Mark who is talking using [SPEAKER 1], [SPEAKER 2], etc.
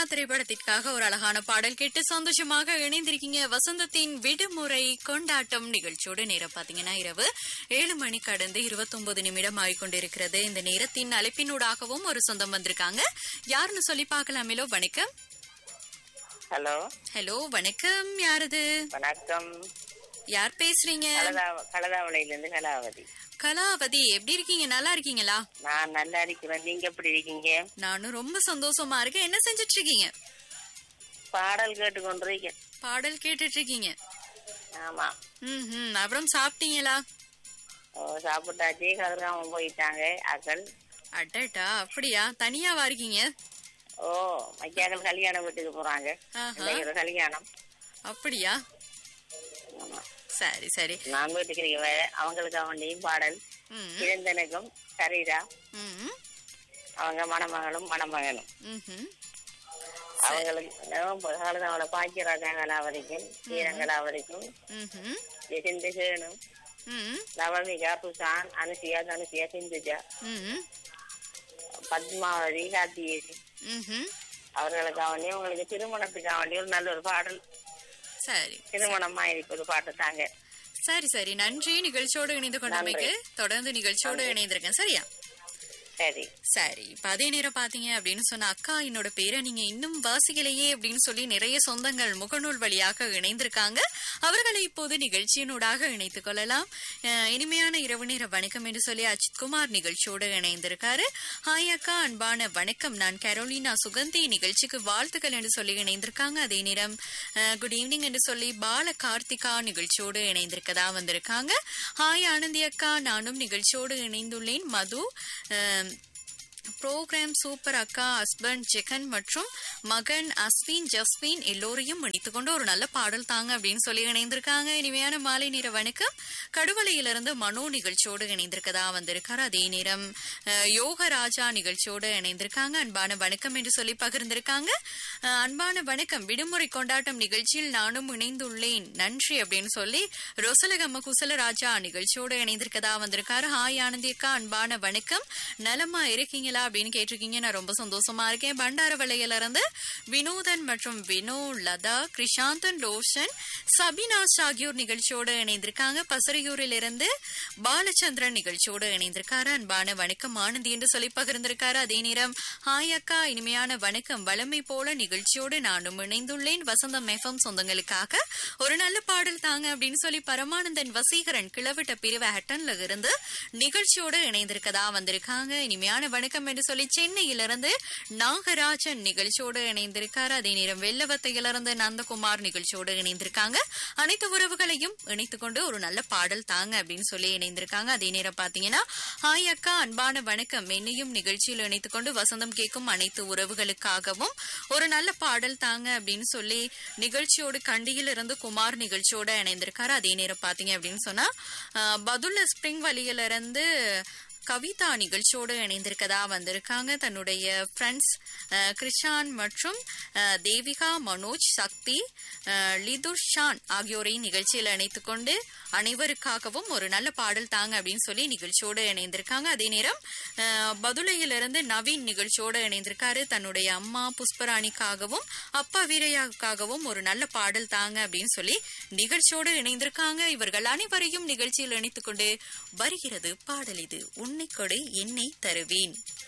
[SPEAKER 1] திரைப்படத்திற்காக ஒரு அழகான பாடல் கேட்டு சந்தோஷமாக இணைந்திருக்கீங்க வசந்தத்தின் விடுமுறை கொண்டாட்டம் நிகழ்ச்சியோடு நேரம் பாத்தீங்கன்னா இரவு ஏழு மணி கடந்து இருபத்தொன்பது நிமிடம் ஆகிக்கொண்டிருக்கிறது இந்த நேரத்தின் அழைப்பினூடாகவும் ஒரு சொந்தம் வந்திருக்காங்க யாருன்னு சொல்லி பார்க்கலாமேலோ வணக்கம்
[SPEAKER 2] ஹலோ
[SPEAKER 1] ஹலோ வணக்கம் யாரது
[SPEAKER 2] வணக்கம்
[SPEAKER 1] யார் பேசுறீங்க
[SPEAKER 2] கலதா கலதாவளையிலிருந்து கலாவதி
[SPEAKER 1] கலாவதி எப்படி இருக்கீங்க நல்லா இருக்கீங்களா
[SPEAKER 2] நான் நல்லா இருக்கிறேன் நீங்க எப்படி இருக்கீங்க
[SPEAKER 1] நானும் ரொம்ப சந்தோஷமா இருக்கேன் என்ன செஞ்சுட்டு இருக்கீங்க
[SPEAKER 2] பாடல் கேட்டு கொண்டிருக்கேன்
[SPEAKER 1] பாடல் கேட்டுட்டு இருக்கீங்க
[SPEAKER 2] ஆமா
[SPEAKER 1] ம் அப்புறம் சாப்பிட்டீங்களா
[SPEAKER 2] ஓ சாப்பிட்டாச்சு கதிராம போயிட்டாங்க அக்கள்
[SPEAKER 1] அடடா அப்படியா தனியாவா இருக்கீங்க
[SPEAKER 2] ஓ மைக்காக்கள் கல்யாணம் வீட்டுக்கு போறாங்க
[SPEAKER 1] ஆஹா.
[SPEAKER 2] இன்னைக்கு ஒரு கல்யாணம்
[SPEAKER 1] அப்படியா
[SPEAKER 2] ஆமா
[SPEAKER 1] சரி சரி
[SPEAKER 2] நான் வீட்டுக்கு இருக்கேன். அவங்களுக்கு அவன்டையும் பாடல்
[SPEAKER 1] ம்
[SPEAKER 2] இளந்தனுக்கும் சரிதா
[SPEAKER 1] ம்
[SPEAKER 2] அவங்க மணமகளும் மணமகனும்
[SPEAKER 1] ம்ஹும்.
[SPEAKER 2] அவங்களுக்கு கலதாவளை பாக்கியராஜா கலாவதிக்கும் ஸ்ரீரங்கலாவதிக்கும்
[SPEAKER 1] ம்ஹும்.
[SPEAKER 2] ஜெசிந்து சேனும்
[SPEAKER 1] ம்
[SPEAKER 2] நவமிகா புசான் அனுசியா தனுசியா சிந்துஜா
[SPEAKER 1] ம்
[SPEAKER 2] பத்மாவதி கார்த்திகேசி
[SPEAKER 1] ம்ஹும்.
[SPEAKER 2] அவர்களுக்காக வேண்டி உங்களுக்கு திருமணத்துக்காக வேண்டி ஒரு நல்ல ஒரு பாடல்
[SPEAKER 1] சரி
[SPEAKER 2] திருமணமா இருப்பது பாட்டு தாங்க
[SPEAKER 1] சரி சரி நன்றி நிகழ்ச்சியோடு இணைந்து கொண்டமைக்கு தொடர்ந்து நிகழ்ச்சியோடு இணைந்திருக்கேன் சரியா
[SPEAKER 2] சரி
[SPEAKER 1] சரி இப்ப அதே நேரம் பாத்தீங்க அப்படின்னு சொன்ன அக்கா என்னோட பேரை நீங்க இன்னும் வாசிக்கலையே அப்படின்னு சொல்லி நிறைய சொந்தங்கள் முகநூல் வழியாக இணைந்திருக்காங்க அவர்களை இப்போது நிகழ்ச்சியினூடாக இணைத்துக் கொள்ளலாம் அஹ், இனிமையான இரவு நேர வணக்கம் என்று சொல்லி அஜித் குமார் நிகழ்ச்சியோடு இணைந்திருக்காரு ஹாய் அக்கா அன்பான வணக்கம் நான் கரோலினா சுகந்தி நிகழ்ச்சிக்கு வாழ்த்துக்கள் என்று சொல்லி இணைந்திருக்காங்க அதே நேரம் குட் ஈவினிங் என்று சொல்லி பால கார்த்திகா நிகழ்ச்சியோடு இணைந்திருக்கதா வந்திருக்காங்க ஹாய் ஆனந்தி அக்கா நானும் நிகழ்ச்சியோடு இணைந்துள்ளேன் மது அஹ், ப்ரோக்ராம் சூப்பர் அக்கா ஹஸ்பண்ட் ஜெகன் மற்றும் மகன் அஸ்வின் ஜஸ்வின் எல்லோரையும் முடித்துக்கொண்டு ஒரு நல்ல பாடல் தாங்க அப்படின்னு சொல்லி இணைந்திருக்காங்க இனிமையான மாலை நேர வணக்கம் கடுவலையிலிருந்து மனோ நிகழ்ச்சியோடு இணைந்திருக்கதா வந்திருக்காரு அதே நேரம் அஹ், யோகராஜா நிகழ்ச்சியோடு இணைந்திருக்காங்க அன்பான வணக்கம் என்று சொல்லி பகிர்ந்திருக்காங்க அஹ், அன்பான வணக்கம் விடுமுறை கொண்டாட்டம் நிகழ்ச்சியில் நானும் இணைந்துள்ளேன் நன்றி அப்படின்னு சொல்லி ரொசலகம்ம குசலராஜா நிகழ்ச்சியோடு இணைந்திருக்கதா வந்திருக்காரு ஹாய் ஆனந்தி அக்கா அன்பான வணக்கம் நலமா இருக்கீங்களா அப்படின்னு கேட்டிருக்கீங்க நான் ரொம்ப சந்தோஷமா இருக்கேன் பண்டாரவளையில இருந்து வினோதன் மற்றும் வினோ லதா கிருஷாந்தன் ரோஷன் சபினாஸ் ஆகியோர் நிகழ்ச்சியோடு இணைந்திருக்காங்க பசரையூரில் இருந்து பாலச்சந்திரன் நிகழ்ச்சியோடு இணைந்திருக்காரு அன்பான வணக்கம் ஆனந்தி என்று சொல்லி பகிர்ந்திருக்காரு அதே நேரம் ஹாய் அக்கா இனிமையான வணக்கம் வளமை போல நிகழ்ச்சியோடு நானும் இணைந்துள்ளேன் வசந்தம் எஃப்எம் சொந்தங்களுக்காக ஒரு நல்ல பாடல் தாங்க அப்படின்னு சொல்லி பரமானந்தன் வசீகரன் கிளவிட்ட பிரிவு ஹட்டன்ல இருந்து நிகழ்ச்சியோடு இணைந்திருக்கதா வந்திருக்காங்க இனிமையான வணக்கம் என்று சொல்லி சென்னையிலிருந்து நாகராஜன் நிகழ்ச்சியோடு இணைந்திருக்காரு அதே நேரம் வெள்ளவத்தையிலிருந்து நந்தகுமார் நிகழ்ச்சியோடு இணைந்திருக்காங்க அனைத்து உறவுகளையும் இணைத்துக் கொண்டு ஒரு நல்ல பாடல் தாங்க அப்படின்னு சொல்லி இணைந்திருக்காங்க அதே நேரம் பாத்தீங்கன்னா ஹாய் அக்கா அன்பான வணக்கம் என்னையும் நிகழ்ச்சியில் இணைத்துக் கொண்டு வசந்தம் கேட்கும் அனைத்து உறவுகளுக்காகவும் ஒரு நல்ல பாடல் தாங்க அப்படின்னு சொல்லி நிகழ்ச்சியோடு கண்டியில் இருந்து குமார் கிருஷ்ணகிரியோட இணைந்திருக்காரு அதே நேரம் பாத்தீங்க அப்படின்னு சொன்னா அஹ், பதுல்ல ஸ்பிரிங் வழியில இருந்து கவிதா நிகழ்ச்சியோடு இணைந்திருக்கதா வந்திருக்காங்க தன்னுடைய ஃப்ரெண்ட்ஸ் கிருஷான் மற்றும் அஹ், தேவிகா மனோஜ் சக்தி அஹ், லிதுர் ஷான் ஆகியோரை நிகழ்ச்சியில் இணைத்துக் கொண்டு அனைவருக்காகவும் ஒரு நல்ல பாடல் தாங்க அப்படின்னு சொல்லி நிகழ்ச்சியோடு இணைந்திருக்காங்க அதே நேரம் அஹ், பதுளையிலிருந்து நவீன் நிகழ்ச்சியோடு இணைந்திருக்காரு தன்னுடைய அம்மா புஷ்பராணிக்காகவும் அப்பா வீரையாவுக்காகவும் ஒரு நல்ல பாடல் தாங்க அப்படின்னு சொல்லி நிகழ்ச்சியோடு இணைந்திருக்காங்க இவர்கள் அனைவரையும் நிகழ்ச்சியில் இணைத்துக் கொண்டு வருகிறது பாடல் இது உன்னை கொடை என்னை தருவேன்